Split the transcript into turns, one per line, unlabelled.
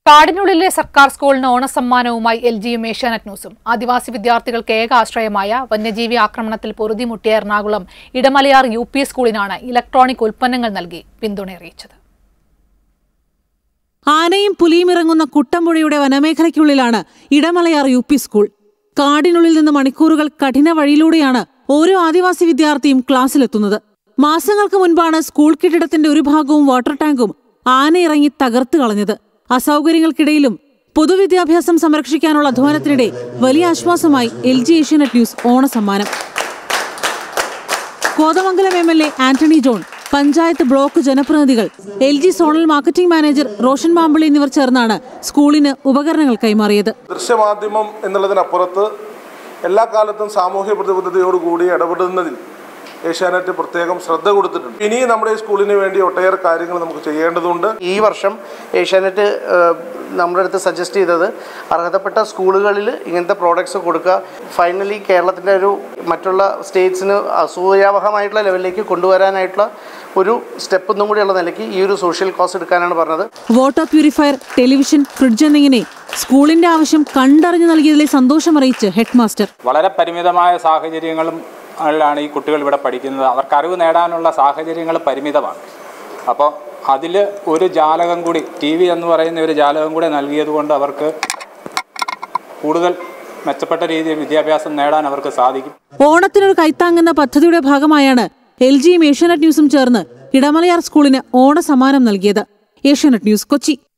കാടിനുള്ളിലെ സർക്കാർ സ്കൂളിന് ഓണസമ്മാനവുമായി എൽ ജിയും ഏഷ്യാനെറ്റ് ന്യൂസും ആദിവാസി വിദ്യാർത്ഥികൾക്ക് ഏക ആശ്രയമായ വന്യജീവി ആക്രമണത്തിൽ പൊറുതിമുട്ടിയ എറണാകുളം ഇടമലയാർ യു പി സ്കൂളിനാണ് ഇലക്ട്രോണിക് ഉൽപ്പന്നങ്ങൾ നൽകി പിന്തുണ അറിയിച്ചത്
ആനയും പുലിയും ഇറങ്ങുന്ന കുട്ടമ്പുഴയുടെ വനമേഖലയ്ക്കുള്ളിലാണ് ഇടമലയാർ യു പി സ്കൂൾ കാടിനുള്ളിൽ നിന്ന് മണിക്കൂറുകൾ കഠിന വഴിയിലൂടെയാണ് ഓരോ ആദിവാസി വിദ്യാർത്ഥിയും ക്ലാസ്സിലെത്തുന്നത് മാസങ്ങൾക്ക് മുൻപാണ് സ്കൂൾ കെട്ടിടത്തിന്റെ ഒരു ഭാഗവും വാട്ടർ ടാങ്കും ആന ഇറങ്ങി തകർത്ത് കളഞ്ഞത് അസൗകര്യങ്ങൾക്കിടയിലും പൊതുവിദ്യാഭ്യാസം സംരക്ഷിക്കാനുള്ള അധ്വാനത്തിനിടെ വലിയ ആശ്വാസമായി എൽ ജി ഏഷ്യാനെറ്റ് ന്യൂസ് ഓണസമ്മാനം Kothamangalam M L A Antony John panchayat block ജനപ്രതിനിധികൾ L G zonal marketing manager Roshan Mampilly എന്നിവർ ചേർന്നാണ് സ്കൂളിന് ഉപകരണങ്ങൾ കൈമാറിയത്
ദൃശ്യമാധ്യമം എന്നുള്ളതിനപ്പുറത്ത് എല്ലാ കാലത്തും സാമൂഹ്യ പ്രതിബദ്ധതയോടുകൂടി ഇടപെടുന്നതിൽ ഏഷ്യാനെറ്റ് പ്രത്യേകം ശ്രദ്ധ കൊടുത്തിട്ടുണ്ട് ഇനിയും നമ്മുടെ ഈ സ്കൂളിന് വേണ്ടി ഒട്ടേറെ കാര്യങ്ങൾ നമുക്ക് ചെയ്യേണ്ടതുണ്ട്
ഈ വർഷം ഏഷ്യാനെറ്റ് ഏഹ്, നമ്മുടെ അടുത്ത് സജസ്റ്റ് ചെയ്തത് അർഹതപ്പെട്ട സ്കൂളുകളിൽ ഇങ്ങനത്തെ പ്രോഡക്ട്സ് കൊടുക്കുക ഫൈനലി കേരളത്തിൻ്റെ ഒരു മറ്റുള്ള സ്റ്റേറ്റ്സിന് അസൂയാവഹമായിട്ടുള്ള ലെവലിലേക്ക് കൊണ്ടുവരാനായിട്ടുള്ള ഒരു സ്റ്റെപ്പ് ഒന്നും കൂടിയുള്ള നിലയ്ക്ക് ഈ ഒരു സോഷ്യൽ കോസ്റ്റ് എടുക്കാനാണ് പറഞ്ഞത്
വാട്ടർ പ്യൂരിഫയർ ടെലിവിഷൻ ഫ്രിഡ്ജ് എന്നിങ്ങനെ സ്കൂളിന്റെ ആവശ്യം കണ്ടറിഞ്ഞു നൽകിയതിലെ സന്തോഷമറിയിച്ച് ഹെഡ് മാസ്റ്റർ
വളരെ പരിമിതമായ സാഹചര്യങ്ങളും ാണ് ഈ കുട്ടികൾ ഇവിടെ പഠിക്കുന്നത് അവർക്ക് അറിവ് നേടാനുള്ള സാഹചര്യങ്ങൾ പരിമിതമാണ് അപ്പോൾ അതിൽ ഒരു ജാലകം കൂടി ടി വി എന്ന് പറയുന്ന ഒരു ജാലകം കൂടി നൽകിയത് കൊണ്ട് അവർക്ക് കൂടുതൽ മെച്ചപ്പെട്ട രീതിയിൽ വിദ്യാഭ്യാസം നേടാൻ അവർക്ക് സാധിക്കും
ഓണത്തിനൊരു കൈത്താങ്ങുന്ന പദ്ധതിയുടെ ഭാഗമായാണ് എൽ ജിയും ഏഷ്യാനെറ്റ് ന്യൂസും ചേർന്ന് ഇടമലയാർ സ്കൂളിന് ഓണസമ്മാനം നൽകിയത് ഏഷ്യാനെറ്റ് ന്യൂസ് കൊച്ചി